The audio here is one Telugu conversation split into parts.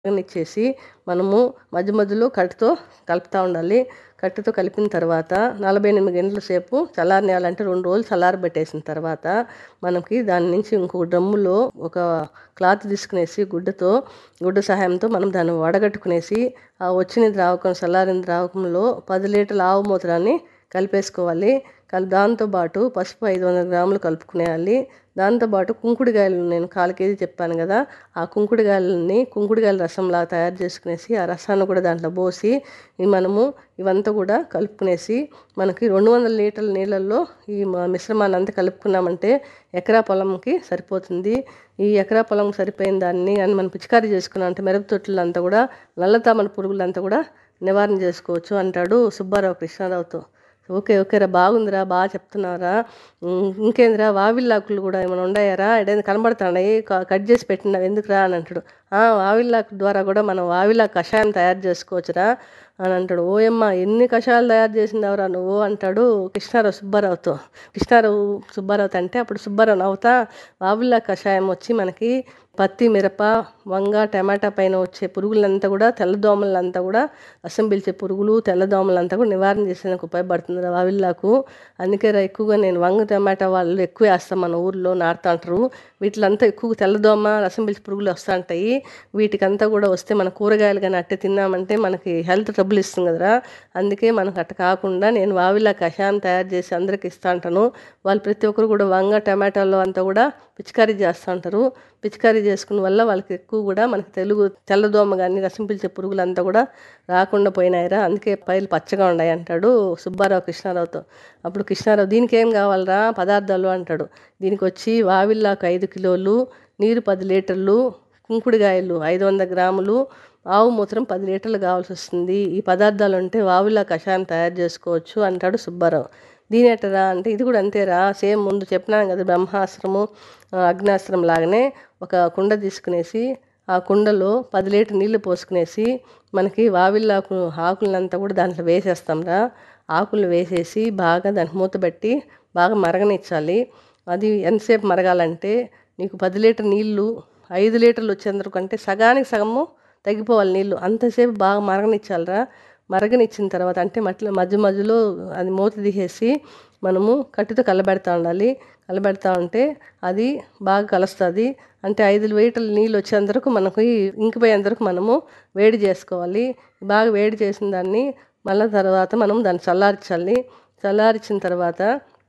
ఇచ్చేసి మనము మధ్య మధ్యలో కట్టుతో కలుపుతూ ఉండాలి కట్టుతో కలిపిన తర్వాత నలభై ఎనిమిది గంటల సేపు చల్లారనియాలంటే రెండు రోజులు చల్లారబెట్టేసిన తర్వాత మనకి దాని నుంచి ఇంకో డ్రమ్ములో ఒక క్లాత్ తీసుకునేసి గుడ్డతో గుడ్డ సహాయంతో మనం దాన్ని వడగట్టుకునేసి ఆ వచ్చిన ద్రావకం చల్లారిన ద్రావకంలో పది లీటర్ల ఆవు మూత్రాన్ని కలిపేసుకోవాలి కలి దాంతోపాటు పసుపు ఐదు వందల గ్రాములు కలుపుకునేయాలి దాంతోపాటు కుంకుడుకాయలు నేను కాల్ కేజీ చెప్పాను కదా ఆ కుంకుడుకాయలని కుంకుడుకాయల రసంలా తయారు చేసుకునేసి ఆ రసాన్ని కూడా దాంట్లో పోసి ఈ మనము ఇవంతా కూడా కలుపుకునేసి మనకి రెండు వందల లీటర్ల నీళ్ళల్లో ఈ మ- మిశ్రమాన్ని అంతా కలుపుకున్నామంటే ఎకరా పొలంకి సరిపోతుంది ఈ ఎకరా పొలం సరిపోయిన దాన్ని అని మనం పిచికారీ చేసుకున్నాం అంటే మిరప తొట్టులు అంతా కూడా నల్లతామర పురుగులంతా కూడా నివారణ చేసుకోవచ్చు అంటాడు సుబ్బారావు కృష్ణారావుతో ఓకే ఓకేరా బాగుందిరా బాగా చెప్తున్నారా ఉమ్, ఇంకేందిరా వావిల్లాకులు కూడా ఏమైనా ఉన్నాయారా ఎడైనా కనబడుతున్నాయి క- కట్ చేసి పెట్టినావు ఎందుకురా అని అంటాడు "ఆ, వావిల్లాకు ద్వారా కూడా మనం వావిలా కషాయం తయారు చేసుకోవచ్చురా అని అంటాడు ఓయమ్మ ఎన్ని కషాయాలు తయారు చేసిందవరా నువ్వు అంటాడు కృష్ణారావు సుబ్బారావుతో కృష్ణారావు సుబ్బారావుతో అంటే అప్పుడు సుబ్బారావు నవ్వుతా వావిల్లా కషాయం వచ్చి మనకి పత్తి మిరప వంగ టమాటా పైన వచ్చే పురుగులంతా కూడా తెల్లదోమలంతా కూడా రసం పీల్చే పురుగులు తెల్లదోమలంతా కూడా నివారణ చేసేందుకు ఉపయోగపడుతుంది రా వావిల్లాకు అందుకే రా ఎక్కువగా నేను వంగ టమాటా వాళ్ళు ఎక్కువ వేస్తాం మన ఊర్లో నాటుతా అంటారు వీటిలంతా ఎక్కువ తెల్లదోమ రసం పీల్చే పురుగులు వస్తూ ఉంటాయి వీటికంతా కూడా వస్తే మన కూరగాయలు కానీ అట్టే తిన్నామంటే మనకి హెల్త్ ట్రబుల్ ఇస్తుంది కదరా అందుకే మనకు అట్ట కాకుండా నేను వావిలా కషాయం తయారు చేసి అందరికి ఇస్తా ఉంటాను వాళ్ళు ప్రతి ఒక్కరు కూడా వంగ టమాటాలో అంతా కూడా పిచికారీ చేస్తూ ఉంటారు పిచికారీ చేసుకున్న వల్ల వాళ్ళకి ఎక్కువ కూడా మనకి తెలుగు తెల్లదోమ కానీ రసం పీల్చే పురుగులు అంతా కూడా రాకుండా పోయినాయిరా అందుకే పైలు పచ్చగా ఉన్నాయి అంటాడు సుబ్బారావు కృష్ణారావుతో అప్పుడు కృష్ణారావు దీనికి ఏం కావాలరా పదార్థాలు అంటాడు దీనికి వచ్చి వావిల్లాకు ఐదు కిలోలు నీరు పది లీటర్లు కుంకుడుకాయలు ఐదు వందల గ్రాములు ఆవు మూత్రం పది లీటర్లు కావాల్సి వస్తుంది ఈ పదార్థాలు ఉంటే వావిలా కషాయం తయారు చేసుకోవచ్చు అంటాడు సుబ్బారావు దీని ఎట్టరా అంటే ఇది కూడా అంతేరా సేమ్ ముందు చెప్పినాను కదా బ్రహ్మాస్త్రము ఆ, అగ్నాస్త్రం లాగానే ఒక కుండ తీసుకునేసి ఆ కుండలో పది లీటర్ నీళ్లు పోసుకునేసి మనకి వావిల్లాకు ఆకులంతా కూడా దాంట్లో వేసేస్తాంరా ఆకులు వేసేసి బాగా దానికి మూత పెట్టి బాగా మరగనిచ్చాలి అది ఎంతసేపు మరగాలంటే నీకు పది లీటర్ నీళ్ళు ఐదు లీటర్లు వచ్చేందుకు అంటే సగానికి సగము తగ్గిపోవాలి నీళ్ళు అంతసేపు బాగా మరగనిచ్చాలిరా మరగనిచ్చిన తర్వాత అంటే మట్ల మధ్య మధ్యలో అది మూత తీసేసి మనము కట్టితో కలబెడతా ఉండాలి కలబెడతా ఉంటే అది బాగా కలుస్తుంది అంటే ఐదు లీటర్ల నీళ్ళు వచ్చేంతవరకు మనకు ఇంకిపోయేంతవరకు మనము వేడి చేసుకోవాలి బాగా వేడి చేసిన దాన్ని మళ్ళీ తర్వాత మనం దాన్ని చల్లార్చాలి చల్లార్చిన తర్వాత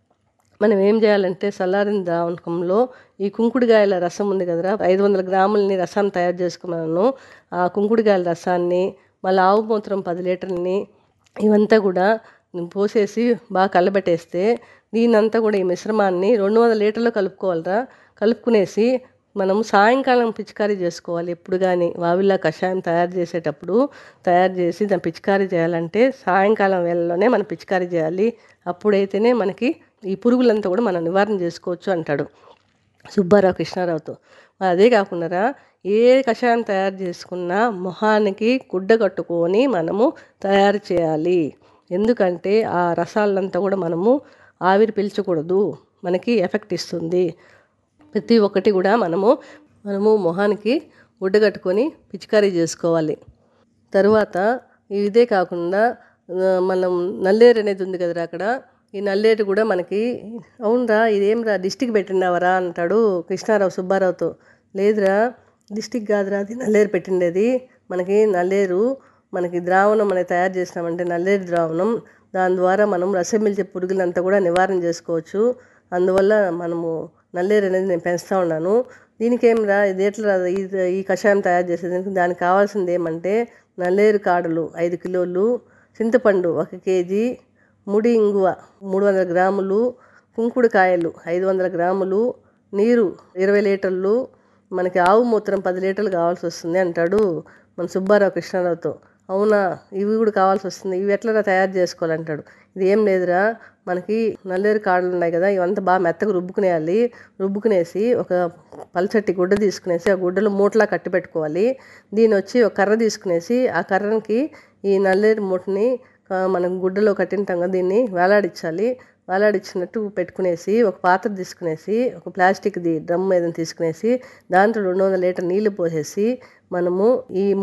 మనం ఏం చేయాలంటే చల్లారిన ద్రావకంలో ఈ కుంకుడుకాయల రసం ఉంది కదరా ఐదు వందల గ్రాములని రసాన్ని తయారు చేసుకున్నాను ఆ కుంకుడుకాయల రసాన్ని మళ్ళీ ఆవు మూత్రం పది లీటర్లని ఇవంతా కూడా పోసేసి బాగా కలబెట్టేస్తే దీనంతా కూడా ఈ మిశ్రమాన్ని రెండు వందల లీటర్లు కలుపుకోవాలిరా కలుపుకునేసి మనం సాయంకాలం పిచికారీ చేసుకోవాలి ఎప్పుడు కానీ వావిల్లా కషాయం తయారు చేసేటప్పుడు తయారు చేసి దాన్ని పిచికారీ చేయాలంటే సాయంకాలం వేళలోనే మనం పిచికారీ చేయాలి అప్పుడైతేనే మనకి ఈ పురుగులంతా కూడా మనం నివారణ చేసుకోవచ్చు అంటాడు సుబ్బారావు కృష్ణారావుతో మరి అదే కాకుండా ఏ కషాయం తయారు చేసుకున్నా మొహానికి గుడ్డ కట్టుకొని మనము తయారు చేయాలి ఎందుకంటే ఆ రసాలంతా కూడా మనము ఆవిరి పీల్చకూడదు మనకి ఎఫెక్ట్ ఇస్తుంది ప్రతి ఒక్కటి కూడా మనము మనము మొహానికి గుడ్డ కట్టుకొని పిచికారీ చేసుకోవాలి తర్వాత ఇదే కాకుండా ఆ, మనం నల్లేరు అనేది ఉంది కదరా అక్కడ ఈ నల్లేరు కూడా మనకి అవునరా ఇదేంరా డిస్టిక్ పెట్టినావరా అంటాడు కృష్ణారావు సుబ్బారావుతో లేదురా డిస్టిక్ కాదురా అది నల్లేరు పెట్టిండేది మనకి నల్లేరు మనకి ద్రావణం అనేది తయారు చేసినామంటే నల్లేరు ద్రావణం దాని ద్వారా మనం రసం పీల్చే పురుగులంతా కూడా నివారణ చేసుకోవచ్చు అందువల్ల మనము నల్లేరు అనేది నేను పెంచుతూ ఉన్నాను దీనికి ఏం రా ఇది ఎట్లా రా ఇది ఈ కషాయం తయారు చేసేదానికి దానికి కావాల్సింది ఏమంటే నల్లేరు కాడలు ఐదు కిలోలు చింతపండు ఒక కేజీ ముడి ఇంగువ మూడు వందల గ్రాములు కుంకుడుకాయలు ఐదు వందల గ్రాములు నీరు ఇరవై లీటర్లు మనకి ఆవు మూత్రం పది లీటర్లు కావాల్సి వస్తుంది అంటాడు మన సుబ్బారావు కృష్ణారావుతో అవునా ఇవి కూడా కావాల్సి వస్తుంది ఇవి ఎట్లా తయారు చేసుకోవాలంటాడు ఇది ఏం లేదురా మనకి నల్లేరు కాడలు ఉన్నాయి కదా ఇవంతా బాగా మెత్తగా రుబ్బుకునేయాలి రుబ్బుకునేసి ఒక పల్చటి గుడ్డ తీసుకునేసి ఆ గుడ్డలో మూటలా కట్టి పెట్టుకోవాలి దీని వచ్చి ఒక కర్ర తీసుకునేసి ఆ కర్రకి ఈ నల్లేరు మూటని ఆ, మనం గుడ్డలో కట్టింటాం కదా దీన్ని వేలాడించాలి వేలాడిచ్చినట్టు పెట్టుకునేసి ఒక పాత్ర తీసుకునేసి ఒక ప్లాస్టిక్ది డ్రమ్ ఏదైనా తీసుకునేసి దాంట్లో రెండు వందల లీటర్ నీళ్లు పోసేసి మనము ఈ